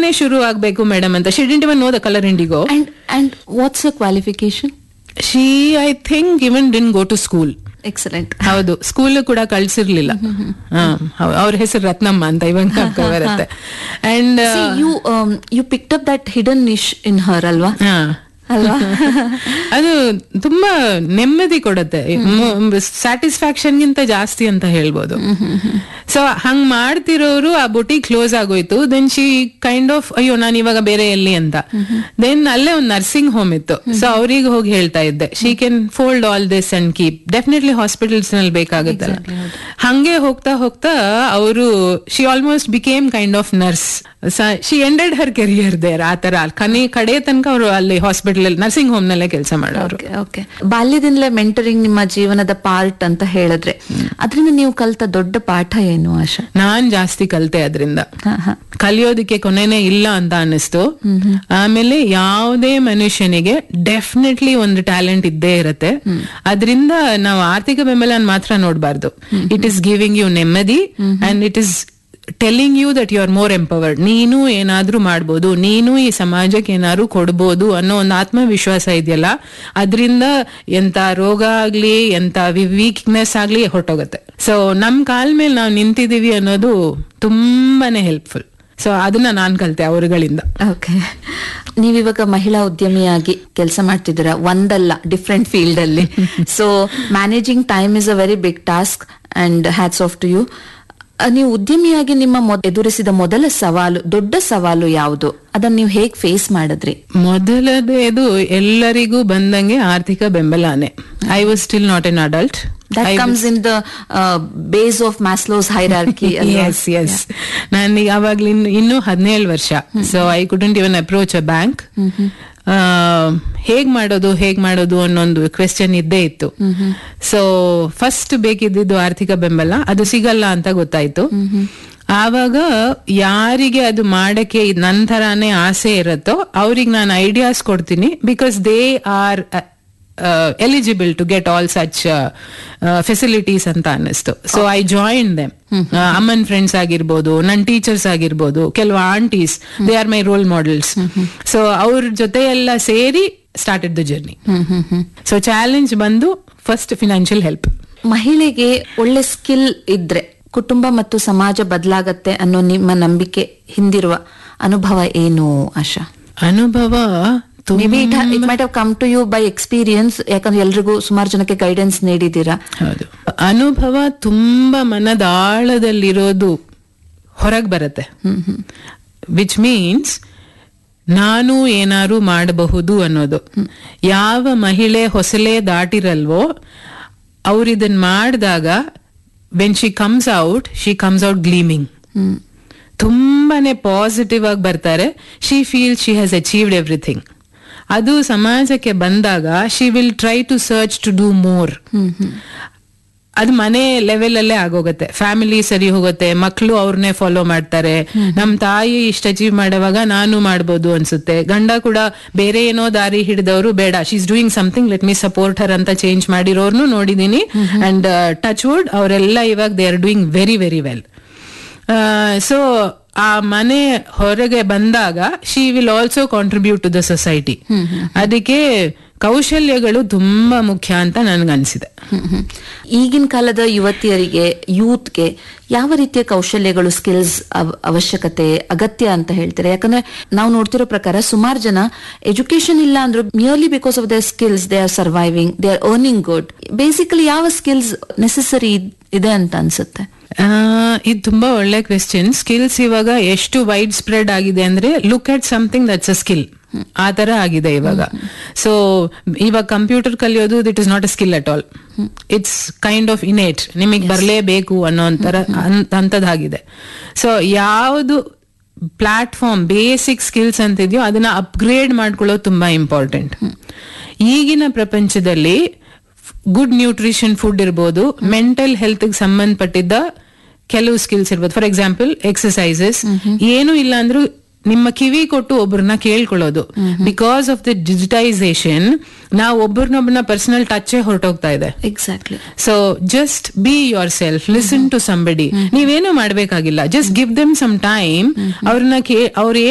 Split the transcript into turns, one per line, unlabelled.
ಇಂದಾನೇ ಶುರು ಆಗ್ಬೇಕು ಮೇಡಮ್ ಅಂತ she didn't even know the colour indigo
and and what's a qualification
she I think even didn't go to school
excellent
ಹೌದು school ಕೂಡ ಕಳ್ಸಿರ್ಲಿಲ್ಲ ಅವ್ರ ಹೆಸರು ರತ್ನಮ್ಮ ಅಂತ ಇವಾಗ ಜ್ಞಾಪಕ ಬರುತ್ತೆ and
you you picked up that hidden niche in her ಅಲ್ವಾ ಅಲ್ವಾ
ಅದು ತುಂಬಾ ನೆಮ್ಮದಿ ಕೊಡುತ್ತೆ ಸ್ಯಾಟಿಸ್ಫ್ಯಾಕ್ಷನ್ ಗಿಂತ ಜಾಸ್ತಿ ಅಂತ ಹೇಳ್ಬೋದು ಸೊ ಹಂಗ್ ಮಾಡ್ತಿರೋರು ಆ ಬುಟಿ ಕ್ಲೋಸ್ ಆಗೋಯ್ತು ದೆನ್ ಶಿ ಕೈಂಡ್ ಆಫ್ ಅಯ್ಯೋ ನಾನು ಇವಾಗ ಬೇರೆ ಎಲ್ಲಿ ಅಂತ ದೆನ್ ಅಲ್ಲೇ ಒಂದು ನರ್ಸಿಂಗ್ ಹೋಮ್ ಇತ್ತು ಸೊ ಅವ್ರಿಗೆ ಹೋಗಿ ಹೇಳ್ತಾ ಇದ್ದೆ she can fold all this and keep definitely hospitals ನಲ್ಲಿ ಬೇಕಾಗುತ್ತಲ್ಲ ಹಂಗೆ ಹೋಗ್ತಾ ಹೋಗ್ತಾ ಅವರು she almost became kind of nurse she ended her career there ಆ ತರ ಕನಿ ಕಡೆ ತನಕ ಅವರು ಅಲ್ಲಿ ಹಾಸ್ಪಿಟಲ್ ನರ್ಸಿಂಗ್ ಹೋಮ್ ನಲ್ಲೇ ಕೆಲಸ ಮಾಡೋರು
ಓಕೆ ಓಕೆ ಬಾಲ್ಯದಿಂದಲೇ ಮೆಂಟರಿಂಗ್ ನಿಮ್ಮ ಜೀವನದ ಪಾರ್ಟ್ ಅಂತ ಹೇಳಿದ್ರೆ ಅದರಿಂದ ನೀವು ಕಲ್ತ ದೊಡ್ಡ ಪಾಠ ಏನು ಆಶಾ
ನಾನ್ ಜಾಸ್ತಿ ಕಲ್ತೆ ಅದ್ರಿಂದ
ಹಾ, ಹಾ.
ಕಲಿಯೋದಕ್ಕೆ ಕೊನೆನೇ ಇಲ್ಲ ಅಂತ ಅನ್ನಿಸ್ತು ಆಮೇಲೆ ಯಾವುದೇ ಮನುಷ್ಯನಿಗೆ ಡೆಫಿನೆಟ್ಲಿ ಒಂದು ಟ್ಯಾಲೆಂಟ್ ಇದ್ದೇ ಇರತ್ತೆ ಅದರಿಂದ ನಾವು ಆರ್ಥಿಕ ಬೆಂಬಲ ಮಾತ್ರ ನೋಡಬಾರ್ದು ಇಟ್ ಇಸ್ ಗಿವಿಂಗ್ ಯು ನೆಮ್ಮದಿ and it is telling you that you are more empowered ನೀನು ಏನಾದ್ರೂ ಮಾಡ್ಬೋದು ನೀನು ಈ ಸಮಾಜಕ್ಕೆ ಏನಾದ್ರು ಕೊಡ್ಬೋದು ಅನ್ನೋ ಒಂದು ಆತ್ಮವಿಶ್ವಾಸ ಇದೆಯಲ್ಲ ಅದರಿಂದ ಎಂತ ರೋಗ ಆಗ್ಲಿ ಎಂತ ವೀಕ್ನೆಸ್ ಆಗ್ಲಿ ಹೊರಟೋಗುತ್ತೆ ಸೊ ನಮ್ ಕಾಲ್ ಮೇಲೆ ನಾವು ನಿಂತಿದೀವಿ ಅನ್ನೋದು ತುಂಬಾನೇ ಹೆಲ್ಪ್ಫುಲ್ ಸೊ ಅದನ್ನ ನಾನ್ ಕಲ್ತೆ ಅವರುಗಳಿಂದ
ಓಕೆ ನೀವಿವಾಗ ಮಹಿಳಾ ಉದ್ಯಮಿಯಾಗಿ ಕೆಲಸ ಮಾಡ್ತಿದ್ದೀರಾ ಒಂದಲ್ಲ ಡಿಫ್ರೆಂಟ್ ಫೀಲ್ಡ್ ಅಲ್ಲಿ so managing time is a very big task and hats off to you ನೀವು ಉದ್ಯಮಿಯಾಗಿ ನಿಮ್ಮ ಮೊದ್- ಎದುರಿಸಿದ ಮೊದಲ ಸವಾಲು ದೊಡ್ಡ ಸವಾಲು ಯಾವುದು ಅದನ್ನ ನೀವು ಹೇಗ್ ಫೇಸ್ ಮಾಡಿದ್ರಿ
ಮೊದಲನೇದು ಎಲ್ಲರಿಗೂ ಬಂದಂಗೆ ಆರ್ಥಿಕ ಬೆಂಬಲಾನೆ I was still not an adult
that comes in the base of Maslow's hierarchy
yes yes ನನಗೆ ಅವಾಗ್ಲಿ ಇನ್ನು- ಇನ್ನೂ ಹದಿನೇಳು ವರ್ಷ so I couldn't even approach a bank ಹೇಗ್ ಮಾಡೋದು ಹೇಗ್ ಮಾಡೋದು ಅನ್ನೊಂದು ಕ್ವೆಶ್ಚನ್ ಇದ್ದೇ ಇತ್ತು ಸೊ ಫಸ್ಟ್ ಬೇಕಿದ್ದಿದ್ದು ಆರ್ಥಿಕ ಬೆಂಬಲ ಅದು ಸಿಗಲ್ಲ ಅಂತ ಗೊತ್ತಾಯ್ತು ಆವಾಗ ಯಾರಿಗೆ ಅದು ಮಾಡಕ್ಕೆ ನನ್ ಥರಾನೇ ಆಸೆ ಇರುತ್ತೋ ಅವ್ರಿಗೆ ನಾನು ಐಡಿಯಾಸ್ ಕೊಡ್ತೀನಿ because they are eligible to get all such facilities ಅಂತ ಅನ್ನಿಸ್ತು ಸೊ ಐ ಜಾಯಿನ್ ದೆಮ್ ಅಮ್ಮನ್ ಫ್ರೆಂಡ್ಸ್ ಆಗಿರ್ಬೋದು ನನ್ನ ಟೀಚರ್ಸ್ ಆಗಿರ್ಬೋದು ಕೆಲವು aunties they are my role models so ಅವ್ರ ಜೊತೆ ಎಲ್ಲ ಸೇರಿ started the journey so challenge ಬಂದು ಫಸ್ಟ್ ಫಿನಾನ್ಷಿಯಲ್ ಹೆಲ್ಪ್
ಮಹಿಳೆಗೆ ಒಳ್ಳೆ ಸ್ಕಿಲ್ ಇದ್ರೆ ಕುಟುಂಬ ಮತ್ತು ಸಮಾಜ ಬದಲಾಗತ್ತೆ ಅನ್ನೋ ನಿಮ್ಮ ನಂಬಿಕೆ ಹಿಂದಿರುವ ಅನುಭವ ಏನು ಆಶಾ
ಅನುಭವ ತುಂಬ-
may be it it might have come to you by experience ಯಾಕಂದ್ರೆ ಎಲ್ರಿಗೂ ಸುಮಾರು ಜನಕ್ಕೆ ಗೈಡೆನ್ಸ್ ನೀಡಿದ್ದೀರಾ
ಹೌದು ಅನುಭವ ತುಂಬಾ ಮನದಾಳದಲ್ಲಿರೋದು ಹೊರಗೆ ಬರುತ್ತೆ ವಿಚ್ ಮೀನ್ಸ್ ನಾನು ಏನಾರು ಮಾಡಬಹುದು ಅನ್ನೋದು ಯಾವ ಮಹಿಳೆ ಹೊಸಲೇ ದಾಟಿರಲ್ವೋ ಅವ್ರು ಇದನ್ ಮಾಡಿದಾಗ when she comes out she comes out gleaming ತುಂಬಾನೇ ಪಾಸಿಟಿವ್ ಆಗಿ ಬರ್ತಾರೆ she feel she has achieved everything ಅದು ಸಮಾಜಕ್ಕೆ ಬಂದಾಗ she will try to search to do more ಅದು ಮನೆ ಲೆವೆಲ್ ಅಲ್ಲೇ ಆಗೋಗುತ್ತೆ ಫ್ಯಾಮಿಲಿ ಸರಿ ಹೋಗುತ್ತೆ ಮಕ್ಕಳು ಅವ್ರನ್ನೇ ಫಾಲೋ ಮಾಡ್ತಾರೆ ನಮ್ ತಾಯಿ ಇಷ್ಟ ಅಚೀವ್ ಮಾಡುವಾಗ ನಾನು ಮಾಡ್ಬೋದು ಅನ್ಸುತ್ತೆ ಗಂಡ ಕೂಡ ಬೇರೆ ಏನೋ ದಾರಿ ಹಿಡಿದವರು ಬೇಡ she is doing something let me support her ಅಂತ ಚೇಂಜ್ ಮಾಡಿರೋರ್ನು ನೋಡಿದೀನಿ ಅಂಡ್ ಟಚ್ ವುಡ್ ಅವರೆಲ್ಲ ಇವಾಗ they are doing very very well so ಆ ಮನೆ ಹೊರಗೆ ಬಂದಾಗ she will also contribute to the society ಅದಕ್ಕೆ ಕೌಶಲ್ಯಗಳು ತುಂಬಾ ಮುಖ್ಯ ಅಂತ ನನ್ಗನ್ಸಿದೆ
ಹ್ಮ್, ಹ್ಮ್. ಈಗಿನ ಕಾಲದ ಯುವತಿಯರಿಗೆ ಯೂತ್ಗೆ ಯಾವ ರೀತಿಯ ಕೌಶಲ್ಯಗಳು ಸ್ಕಿಲ್ಸ್ ಅವಶ್ಯಕತೆ ಅಗತ್ಯ ಅಂತ ಹೇಳ್ತಾರೆ ಯಾಕಂದ್ರೆ ನಾವು ನೋಡ್ತಿರೋ ಪ್ರಕಾರ ಸುಮಾರು ಜನ ಎಜುಕೇಶನ್ ಇಲ್ಲ ಅಂದ್ರೂ merely because of their skills they are surviving they are earning good basically ಯಾವ ಸ್ಕಿಲ್ಸ್ ನೆಸೆಸರಿ ಇದೆ ಅಂತ ಅನ್ಸುತ್ತೆ
ಆ, ಇದು ತುಂಬಾ ಒಳ್ಳೆ ಕ್ವೆಶ್ಚನ್ ಸ್ಕಿಲ್ಸ್ ಇವಾಗ ಎಷ್ಟು ವೈಡ್ ಸ್ಪ್ರೆಡ್ ಆಗಿದೆ ಅಂದ್ರೆ look at something that's a skill ಆ ತರ ಆಗಿದೆ ಇವಾಗ ಸೊ ಇವಾಗ ಕಂಪ್ಯೂಟರ್ ಕಲಿಯೋದು that is not a skill at all it's kind of innate ನಿಮಗೆ ಬರಲೇಬೇಕು ಅನ್ನೋ ಒಂಥರ ಅಂತದಾಗಿದೆ ಸೊ ಯಾವುದು ಪ್ಲಾಟ್ಫಾರ್ಮ್ ಬೇಸಿಕ್ ಸ್ಕಿಲ್ಸ್ ಅಂತಿದ್ಯೋ ಅದನ್ನ ಅಪ್ಗ್ರೇಡ್ ಮಾಡ್ಕೊಳ್ಳೋದು ತುಂಬಾ ಇಂಪಾರ್ಟೆಂಟ್ ಈಗಿನ ಪ್ರಪಂಚದಲ್ಲಿ ಗುಡ್ ನ್ಯೂಟ್ರಿಷನ್ ಫುಡ್ ಇರ್ಬೋದು ಮೆಂಟಲ್ ಹೆಲ್ತ್ ಸಂಬಂಧಪಟ್ಟಿದ್ದ ಕೆಲವು ಸ್ಕಿಲ್ಸ್ ಇರ್ಬೋದು ಫಾರ್ ಎಕ್ಸಾಂಪಲ್ ಎಕ್ಸಸೈಸಸ್ ಏನು ಇಲ್ಲ ಅಂದ್ರೂ ನಿಮ್ಮ ಕಿವಿ ಕೊಟ್ಟು ಒಬ್ಬರನ್ನ ಕೇಳ್ಕೊಳ್ಳೋದು ಬಿಕಾಸ್ ಆಫ್ ದ ಡಿಜಿಟೈಸೇಷನ್ ನಾವು ಒಬ್ಬರನ್ನೊಬ್ಬರನ್ನ ಪರ್ಸನಲ್ ಟಚ್ ಹೊರಟೋಗ್ತಾ ಇದೆ
exactly
so just be yourself listen to somebody ನೀವೇನು ಮಾಡ್ಬೇಕಾಗಿಲ್ಲ just give them some time ಅವ್ರನ್ನ ಅವ್ರ